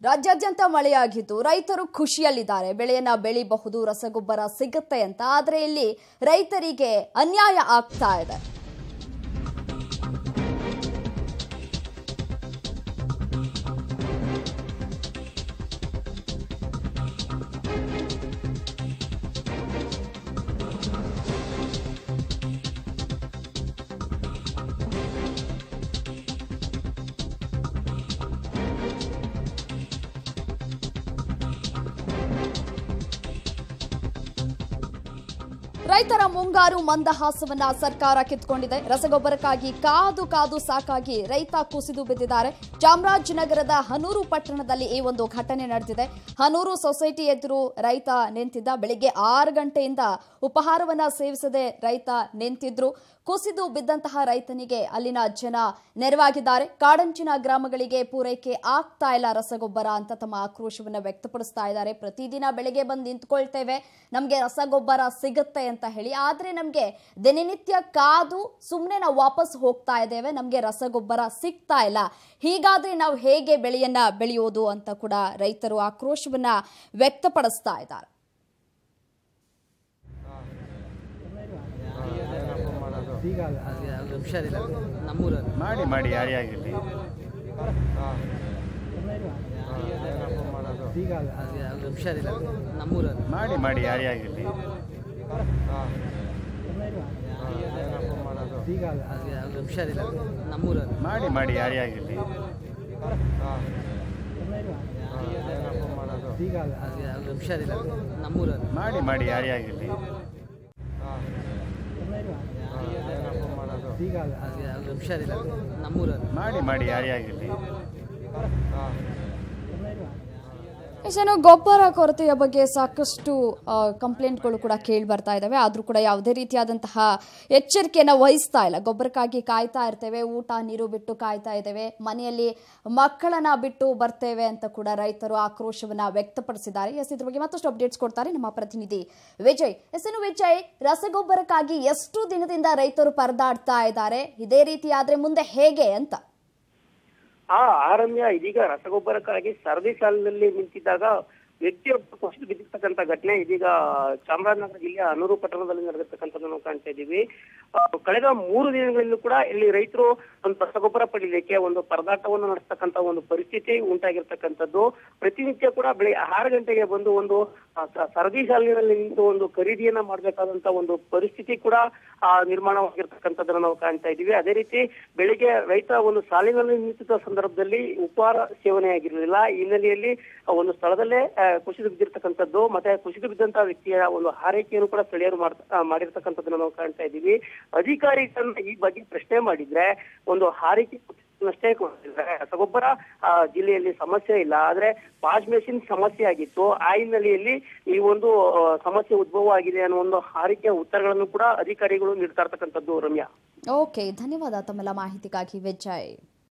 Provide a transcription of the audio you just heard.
ರಾಜ್ಯಾದ್ಯಂತ ಮಳೆಯಾಗಿದ್ದು ರೈತರು ಖುಷಿಯಲ್ಲಿದ್ದಾರೆ ಬೆಳೆಯನ್ನ ಬೆಳಿಬಹುದು ರಸಗೊಬ್ಬರ ಸಿಗುತ್ತೆ ಅಂತ ಆದ್ರೆ ಇಲ್ಲಿ ರೈತರಿಗೆ ಅನ್ಯಾಯ ಆಗ್ತಾ ಇದೆ ರೈತರ ಮುಂಗಾರು ಮಂದಹಾಸವನ್ನ ಸರ್ಕಾರ ಕಿತ್ಕೊಂಡಿದೆ ರಸಗೊಬ್ಬರಕ್ಕಾಗಿ ಕಾದು ಕಾದು ಸಾಕಾಗಿ ರೈತ ಕುಸಿದು ಬಿದ್ದಿದ್ದಾರೆ ಚಾಮರಾಜನಗರದ ಹನೂರು ಪಟ್ಟಣದಲ್ಲಿ ಈ ಒಂದು ಘಟನೆ ನಡೆದಿದೆ ಹನೂರು ಸೊಸೈಟಿ ಎದುರು ರೈತ ನಿಂತಿದ್ದ ಬೆಳಿಗ್ಗೆ ಆರು ಗಂಟೆಯಿಂದ ಉಪಹಾರವನ್ನ ಸೇವಿಸದೆ ರೈತ ನಿಂತಿದ್ರು ಕುಸಿದು ಬಿದ್ದಂತಹ ರೈತನಿಗೆ ಅಲ್ಲಿನ ಜನ ನೆರವಾಗಿದ್ದಾರೆ ಕಾಡಂಚಿನ ಗ್ರಾಮಗಳಿಗೆ ಪೂರೈಕೆ ಆಗ್ತಾ ಇಲ್ಲ ರಸಗೊಬ್ಬರ ಅಂತ ತಮ್ಮ ಆಕ್ರೋಶವನ್ನ ವ್ಯಕ್ತಪಡಿಸ್ತಾ ಇದ್ದಾರೆ ಪ್ರತಿದಿನ ಬೆಳಗ್ಗೆ ಬಂದು ನಿಂತ್ಕೊಳ್ತೇವೆ ನಮಗೆ ರಸಗೊಬ್ಬರ ಸಿಗುತ್ತೆ ಅಂತ ಹೇಳಿ ಆದ್ರೆ ನಮಗೆ ದಿನನಿತ್ಯ ಕಾದು ಸುಮ್ಮನೆ ನಾವು ವಾಪಸ್ ಹೋಗ್ತಾ ಇದ್ದೇವೆ ನಮಗೆ ರಸಗೊಬ್ಬರ ಸಿಗ್ತಾ ಇಲ್ಲ ಹೀಗಾದ್ರೆ ನಾವು ಹೇಗೆ ಬೆಳೆಯನ್ನ ಬೆಳೆಯೋದು ಅಂತ ಕೂಡ ರೈತರು ಆಕ್ರೋಶವನ್ನ ವ್ಯಕ್ತಪಡಿಸ್ತಾ ಇದ್ದಾರೆ ಅದು ಹುಷಾರಿಲ್ಲ ನಮ್ಮೂರಲ್ಲಿ ಮಾಡಿ ಮಾಡಿ ಯಾರೇ ಆಗಿರಲಿ ಅದು ಅದು ಹುಷಾರಿಲ್ಲ ನಮ್ಮೂರಲ್ಲಿ ಮಾಡಿ ಮಾಡಿ ಯಾರೇ ಆಗಿರಲಿ ಅದು ಅದು ಹುಷಾರಿಲ್ಲ ನಮ್ಮೂರಲ್ಲಿ ಮಾಡಿ ಮಾಡಿ ಯಾರೇ ಆಗಿರಲಿ ಅದು ಅದು ಹುಷಾರಿಲ್ಲ ನಮ್ಮೂರಲ್ಲಿ ಮಾಡಿ ಮಾಡಿ ಯಾರೇ ಆಗಿರಲಿ ಅದು ಅದು ಹುಷಾರಿಲ್ಲ ನಮ್ಮೂರಲ್ಲಿ ಮಾಡಿ ಮಾಡಿ ಯಾರೇ ಆಗಿರಲಿ ಇನ್ನು ಗೊಬ್ಬರ ಕೊರತೆಯ ಬಗ್ಗೆ ಸಾಕಷ್ಟು ಆ, ಕಂಪ್ಲೇಂಟ್ಗಳು ಕೂಡ ಕೇಳಿ ಬರ್ತಾ ಇದ್ದಾವೆ ಆದರೂ ಕೂಡ ಯಾವುದೇ ರೀತಿಯಾದಂತಹ ಎಚ್ಚರಿಕೆಯನ್ನು ವಹಿಸ್ತಾ ಇಲ್ಲ ಗೊಬ್ಬರಕ್ಕಾಗಿ ಕಾಯ್ತಾ ಇರ್ತೇವೆ ಊಟ ನೀರು ಬಿಟ್ಟು ಕಾಯ್ತಾ ಇದ್ದೇವೆ ಮನೆಯಲ್ಲಿ ಮಕ್ಕಳನ್ನ ಬಿಟ್ಟು ಬರ್ತೇವೆ ಅಂತ ಕೂಡ ರೈತರು ಆಕ್ರೋಶವನ್ನ ವ್ಯಕ್ತಪಡಿಸಿದ್ದಾರೆ ಎಸ್ ಇದ್ರ ಬಗ್ಗೆ ಮತ್ತಷ್ಟು ಅಪ್ಡೇಟ್ಸ್ ಕೊಡ್ತಾರೆ ನಮ್ಮ ಪ್ರತಿನಿಧಿ ವಿಜಯ್ ಎಸ್ ಇನ್ನು ವಿಜಯ್ ರಸಗೊಬ್ಬರಕ್ಕಾಗಿ ಎಷ್ಟು ದಿನದಿಂದ ರೈತರು ಪರದಾಡ್ತಾ ಇದ್ದಾರೆ ಇದೇ ರೀತಿ ಆದ್ರೆ ಮುಂದೆ ಹೇಗೆ ಅಂತ ಆ ಆರಮ್ಯ ಇದೀಗ ರಸಗೊಬ್ಬರಕ್ಕಾಗಿ ಸರದಿ ಸಾಲಿನಲ್ಲಿ ನಿಂತಿದ್ದಾಗ ವ್ಯಕ್ತಿಯೊಬ್ಬ ಕುಸಿದು ಬಿದ್ದಿರ್ತಕ್ಕಂಥ ಘಟನೆ ಇದೀಗ ಚಾಮರಾಜನಗರ ಜಿಲ್ಲೆಯ ಅನೂರು ಪಟ್ಟಣದಲ್ಲಿ ನಡೆದಿರ್ತಕ್ಕಂಥದ್ದು ನಾವು ಕಾಣ್ತಾ ಇದ್ದೀವಿ ಆ, ಕಳೆದ ಮೂರು ದಿನಗಳಿಂದ ಕೂಡ ಇಲ್ಲಿ ರೈತರು ಒಂದು ರಸಗೊಬ್ಬರ ಪಡೀಲಿಕ್ಕೆ ಒಂದು ಪರದಾಟವನ್ನು ನಡೆಸ್ತಕ್ಕಂಥ ಒಂದು ಪರಿಸ್ಥಿತಿ ಉಂಟಾಗಿರ್ತಕ್ಕಂಥದ್ದು ಪ್ರತಿನಿತ್ಯ ಕೂಡ ಬೆಳಿಗ್ಗೆ ಆರು ಗಂಟೆಗೆ ಬಂದು ಒಂದು ಆ, ಸ- ಸರದಿ ಸಾಲಿನಲ್ಲಿ ನಿಂತು ಒಂದು ಖರೀದಿಯನ್ನ ಮಾಡಬೇಕಾದಂತ ಒಂದು ಪರಿಸ್ಥಿತಿ ಕೂಡ ಆ, ನಿರ್ಮಾಣವಾಗಿರ್ತಕ್ಕಂಥದ್ದನ್ನ ನಾವು ಕಾಣ್ತಾ ಇದ್ದೀವಿ ಅದೇ ರೀತಿ ಬೆಳಿಗ್ಗೆ ರೈತ ಒಂದು ಸಾಲಿನಲ್ಲಿ ನಿಂತಿದ್ದ ಸಂದರ್ಭದಲ್ಲಿ ಉಪಹಾರ ಸೇವನೆ ಆಗಿರಲಿಲ್ಲ ಈ ಹಿನ್ನೆಲೆಯಲ್ಲಿ ಆ ಒಂದು ಸ್ಥಳದಲ್ಲೇ ಆ, ಕುಸಿದು ಬಿದ್ದಿರ್ತಕ್ಕಂಥದ್ದು ಮತ್ತೆ ಕುಸಿದು ಬಿದ್ದಂತಹ ವ್ಯಕ್ತಿಯ ಒಂದು ಹಾರೈಕೆಯನ್ನು ಕೂಡ ಸ್ಥಳೀಯರು ಮಾಡ್ತ- ಆ, ಮಾಡಿರ್ತಕ್ಕಂಥದ್ದನ್ನ ನಾವು ಕಾಣ್ತಾ ಇದ್ದೀವಿ ಅಧಿಕಾರಿಗಳನ್ನ ಈ ಬಗ್ಗೆ ಪ್ರಶ್ನೆ ಮಾಡಿದ್ರೆ ಒಂದು ಹಾರೈಕೆ ಅಷ್ಟೇ ಕೊಡ್ತಿದ್ದಾರೆ ರಸಗೊಬ್ಬರ ಆ, ಜಿಲ್ಲೆಯಲ್ಲಿ ಸಮಸ್ಯೆ ಇಲ್ಲ ಆದ್ರೆ ವಾಶ್ ಮೆಷಿನ್ ಸಮಸ್ಯೆ ಆಗಿತ್ತು ಆ ಹಿನ್ನೆಲೆಯಲ್ಲಿ ಈ ಒಂದು ಆ, ಸಮಸ್ಯೆ ಉದ್ಭವ ಆಗಿದೆ ಅನ್ನೋ ಒಂದು ಹಾರಿಕೆಯ ಉತ್ತರಗಳನ್ನು ಕೂಡ ಅಧಿಕಾರಿಗಳು ನೀಡ್ತಾ ಇರ್ತಕ್ಕಂಥದ್ದು ರಮ್ಯಾ ಓಕೆ ಧನ್ಯವಾದ ತಮ್ಮೆಲ್ಲ ಮಾಹಿತಿಗಾಗಿ ವಿಜಯ್